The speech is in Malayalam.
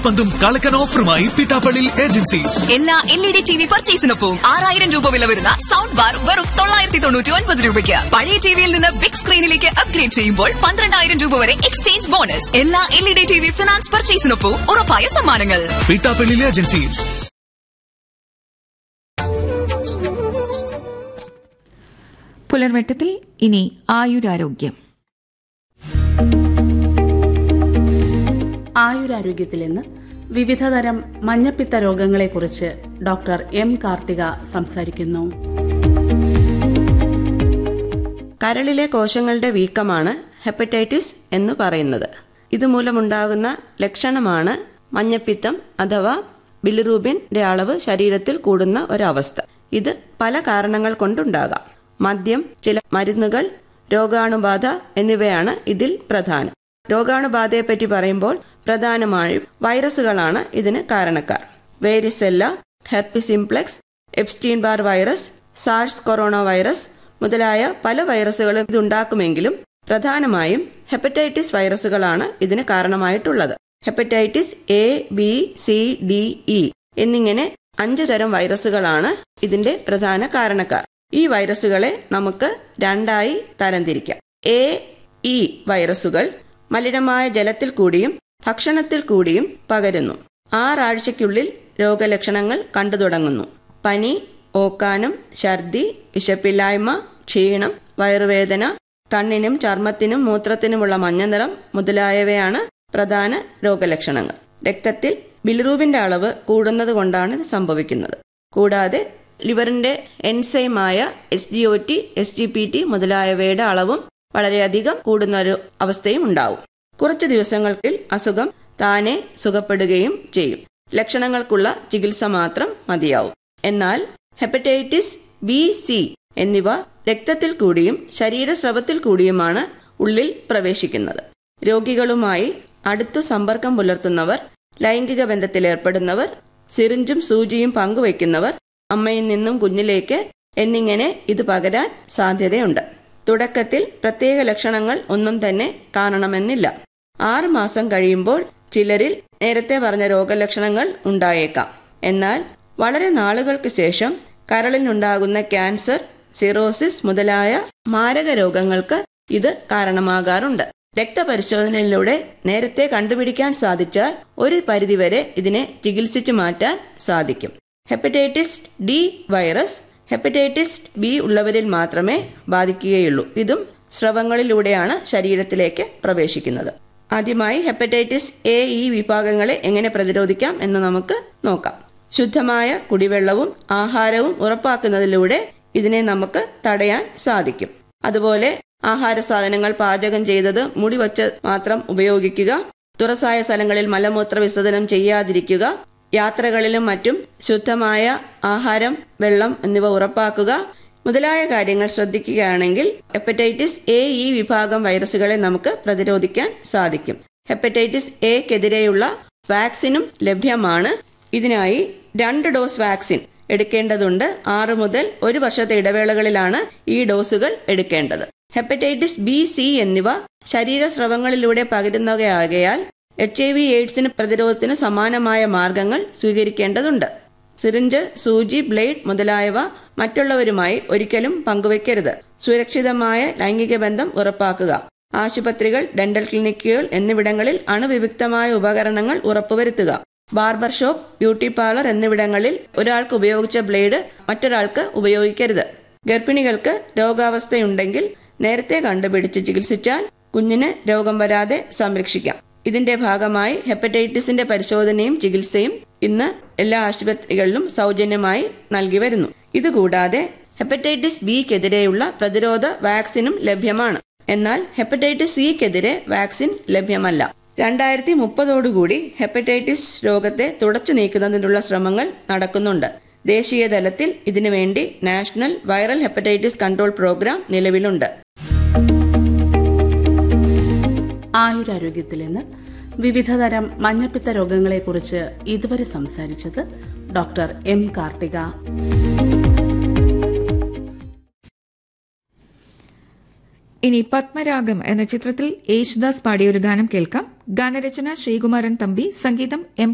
കാൽപന്തും കളക്കൻ ഓഫറുമായി പിട്ടാപ്പള്ളി ഏജൻസീസ് എല്ലാ L E D T V പർച്ചേസിനൊപ്പം ആറായിരം രൂപ വില വരുന്ന സൗണ്ട് ബാർ വെറും തൊള്ളായിരത്തി തൊണ്ണൂറ്റി ഒൻപത് രൂപയ്ക്ക് പഴയ ടിവിയിൽ നിന്ന് ബിഗ് സ്ക്രീനിലേക്ക് അപ്ഗ്രേഡ് ചെയ്യുമ്പോൾ പന്ത്രണ്ടായിരം രൂപ വരെ എക്സ്ചേഞ്ച് ബോണസ് എല്ലാ L E D T V finance പർച്ചേസിനൊപ്പം ഉറപ്പായ സമ്മാനങ്ങൾ പിട്ടാപ്പള്ളി ഏജൻസീസ് പുലർവെട്ടത്തിൽ ഇനി ആയുരാരോഗ്യം ആയുരാരോഗ്യത്തിൽ ഇന്ന് വിവിധതരം മഞ്ഞപ്പിത്ത രോഗങ്ങളെക്കുറിച്ച് ഡോക്ടർ എം കാർത്തിക സംസാരിക്കുന്നു കരളിലെ കോശങ്ങളുടെ വീക്കമാണ് ഹെപ്പറ്റൈറ്റിസ് എന്ന് പറയുന്നത് ഇതുമൂലമുണ്ടാകുന്ന ലക്ഷണമാണ് മഞ്ഞപ്പിത്തം അഥവാ ബിലിറൂബിന്റെ അളവ് ശരീരത്തിൽ കൂടുന്ന ഒരവസ്ഥ ഇത് പല കാരണങ്ങൾ കൊണ്ടുണ്ടാകാം മദ്യം ചില മരുന്നുകൾ രോഗാണുബാധ എന്നിവയാണ് ഇതിൽ പ്രധാനം രോഗാണുബാധയെപ്പറ്റി പറയുമ്പോൾ പ്രധാനമായും വൈറസുകളാണ് ഇതിന് കാരണക്കാർ varicella herpes simplex Epstein Barr virus SARS corona virus മുതലായ പല വൈറസുകളും ഇതുണ്ടാക്കുമെങ്കിലും പ്രധാനമായും ഹെപ്പറ്റൈറ്റിസ് വൈറസുകളാണ് ഇതിന് കാരണമായിട്ടുള്ളത് hepatitis A B C D E എന്നിങ്ങനെ അഞ്ച് തരം വൈറസുകളാണ് ഇതിന്റെ പ്രധാന കാരണക്കാർ ഈ വൈറസുകളെ നമുക്ക് രണ്ടായി തരംതിരിക്കാം എ ഇ വൈറസുകൾ മലിനമായ ജലത്തിൽ കൂടിയും ഭക്ഷണത്തിൽ കൂടിയും പകരുന്നു ആറാഴ്ചയ്ക്കുള്ളിൽ രോഗലക്ഷണങ്ങൾ കണ്ടു തുടങ്ങുന്നു പനി ഓക്കാനം ഛർദി വിശപ്പില്ലായ്മ ക്ഷീണം വയറുവേദന കണ്ണിനും ചർമ്മത്തിനും മൂത്രത്തിനുമുള്ള മഞ്ഞനിറം മുതലായവയാണ് പ്രധാന രോഗലക്ഷണങ്ങൾ രക്തത്തിൽ ബിലിറൂബിന്റെ അളവ് കൂടുന്നത് കൊണ്ടാണ് ഇത് സംഭവിക്കുന്നത് കൂടാതെ ലിവറിന്റെ എൻസൈമായ S G O T S G P T മുതലായവയുടെ അളവും വളരെയധികം കൂടുന്ന ഒരു അവസ്ഥയും ഉണ്ടാവും കുറച്ചു ദിവസങ്ങൾക്കിൽ അസുഖം താനെ സുഖപ്പെടുകയും ചെയ്യും ലക്ഷണങ്ങൾക്കുള്ള ചികിത്സ മാത്രം മതിയാവും എന്നാൽ ഹെപ്പറ്റൈറ്റിസ് ബി സി എന്നിവ രക്തത്തിൽ കൂടിയും ശരീരസ്രവത്തിൽ കൂടിയുമാണ് ഉള്ളിൽ പ്രവേശിക്കുന്നത് രോഗികളുമായി അടുത്തു സമ്പർക്കം പുലർത്തുന്നവർ ലൈംഗിക ബന്ധത്തിലേർപ്പെടുന്നവർ സിറിഞ്ചും സൂചിയും പങ്കുവയ്ക്കുന്നവർ അമ്മയിൽ നിന്നും കുഞ്ഞിലേക്ക് എന്നിങ്ങനെ ഇത് പകരാൻ സാധ്യതയുണ്ട് തുടക്കത്തിൽ പ്രത്യേക ലക്ഷണങ്ങൾ ഒന്നും തന്നെ കാണണമെന്നില്ല ആറ് മാസം കഴിയുമ്പോൾ ചിലരിൽ നേരത്തെ പറഞ്ഞ രോഗലക്ഷണങ്ങൾ ഉണ്ടായേക്കാം എന്നാൽ വളരെ നാളുകൾക്ക് ശേഷം കരളിനുണ്ടാകുന്ന ക്യാൻസർ സിറോസിസ് മുതലായ മാരക രോഗങ്ങൾക്ക് ഇത് കാരണമാകാറുണ്ട് രക്തപരിശോധനയിലൂടെ നേരത്തെ കണ്ടുപിടിക്കാൻ സാധിച്ചാൽ ഒരു പരിധിവരെ ഇതിനെ ചികിത്സിച്ചു മാറ്റാൻ സാധിക്കും hepatitis D virus hepatitis B ഉള്ളവരിൽ മാത്രമേ ബാധിക്കുകയുള്ളൂ ഇതും സ്രവങ്ങളിലൂടെയാണ് ശരീരത്തിലേക്ക് പ്രവേശിക്കുന്നത് ആദ്യമായി ഹെപ്പറ്റൈറ്റിസ് എ ഇ വിഭാഗങ്ങളെ എങ്ങനെ പ്രതിരോധിക്കാം എന്ന് നമുക്ക് നോക്കാം ശുദ്ധമായ കുടിവെള്ളവും ആഹാരവും ഉറപ്പാക്കുന്നതിലൂടെ ഇതിനെ നമുക്ക് തടയാൻ സാധിക്കും അതുപോലെ ആഹാര സാധനങ്ങൾ പാചകം ചെയ്തത് മുടി വച്ച് മാത്രം ഉപയോഗിക്കുക തുറസായ സ്ഥലങ്ങളിൽ മലമൂത്ര വിസർജനം ചെയ്യാതിരിക്കുക യാത്രകളിലും മറ്റും ശുദ്ധമായ ആഹാരം വെള്ളം എന്നിവ ഉറപ്പാക്കുക മുതലായ കാര്യങ്ങൾ ശ്രദ്ധിക്കുകയാണെങ്കിൽ ഹെപ്പറ്റൈറ്റിസ് എ ഇ വിഭാഗം വൈറസുകളെ നമുക്ക് പ്രതിരോധിക്കാൻ സാധിക്കും ഹെപ്പറ്റൈറ്റിസ് എക്കെതിരെയുള്ള വാക്സിനും ലഭ്യമാണ് ഇതിനായി രണ്ട് ഡോസ് വാക്സിൻ എടുക്കേണ്ടതുണ്ട് ആറ് മുതൽ ഒരു വർഷത്തെ ഇടവേളകളിലാണ് ഈ ഡോസുകൾ എടുക്കേണ്ടത് ഹെപ്പറ്റൈറ്റിസ് ബി സി എന്നിവ ശരീരസ്രവങ്ങളിലൂടെ പകരുന്നവയാകയാൽ എച്ച് ഐ വി എയ്ഡ്സിന് പ്രതിരോധത്തിന് സമാനമായ മാർഗങ്ങൾ സ്വീകരിക്കേണ്ടതുണ്ട് സിറിഞ്ച് സൂചി ബ്ലേഡ് മുതലായവ മറ്റുള്ളവരുമായി ഒരിക്കലും പങ്കുവയ്ക്കരുത് സുരക്ഷിതമായ ലൈംഗിക ബന്ധം ഉറപ്പാക്കുക ആശുപത്രികൾ ഡെന്റൽ ക്ലിനിക്കുകൾ എന്നിവിടങ്ങളിൽ അണുവിവിക്തമായ ഉപകരണങ്ങൾ ഉറപ്പുവരുത്തുക ബാർബർ ഷോപ്പ് ബ്യൂട്ടി പാർലർ എന്നിവിടങ്ങളിൽ ഒരാൾക്ക് ഉപയോഗിച്ച ബ്ലേഡ് മറ്റൊരാൾക്ക് ഉപയോഗിക്കരുത് ഗർഭിണികൾക്ക് രോഗാവസ്ഥയുണ്ടെങ്കിൽ നേരത്തെ കണ്ടുപിടിച്ച് ചികിത്സിച്ചാൽ കുഞ്ഞിന് രോഗം വരാതെ സംരക്ഷിക്കാം ഇതിന്റെ ഭാഗമായി ഹെപ്പറ്റൈറ്റിസിന്റെ പരിശോധനയും ചികിത്സയും ഇന്ന് എല്ലാ ആശുപത്രികളിലും സൗജന്യമായി നൽകി വരുന്നു ഇതുകൂടാതെ ഹെപ്പറ്റൈറ്റിസ് ബിക്കെതിരെയുള്ള പ്രതിരോധ വാക്സിനും ലഭ്യമാണ് എന്നാൽ ഹെപ്പറ്റൈറ്റിസ് സിക്കെതിരെ വാക്സിൻ ലഭ്യമല്ല രണ്ടായിരത്തി മുപ്പതോടുകൂടി ഹെപ്പറ്റൈറ്റിസ് രോഗത്തെ തുടച്ചു നീക്കുന്നതിനുള്ള ശ്രമങ്ങൾ നടക്കുന്നുണ്ട് ദേശീയ തലത്തിൽ ഇതിനുവേണ്ടി national viral hepatitis control program നിലവിലുണ്ട് ആയുരാരോഗ്യത്തിൽ ഇന്ന് വിവിധതരം മഞ്ഞപ്പിത്ത രോഗങ്ങളെക്കുറിച്ച് ഇതുവരെ സംസാരിച്ചത് ഡോക്ടർ എം കാർത്തിക ഇനി പത്മരാഗം എന്ന ചിത്രത്തിൽ യേശുദാസ് പാടിയ ഒരു ഗാനം കേൾക്കാം ഗാനരചന ശ്രീകുമാരൻ തമ്പി സംഗീതം എം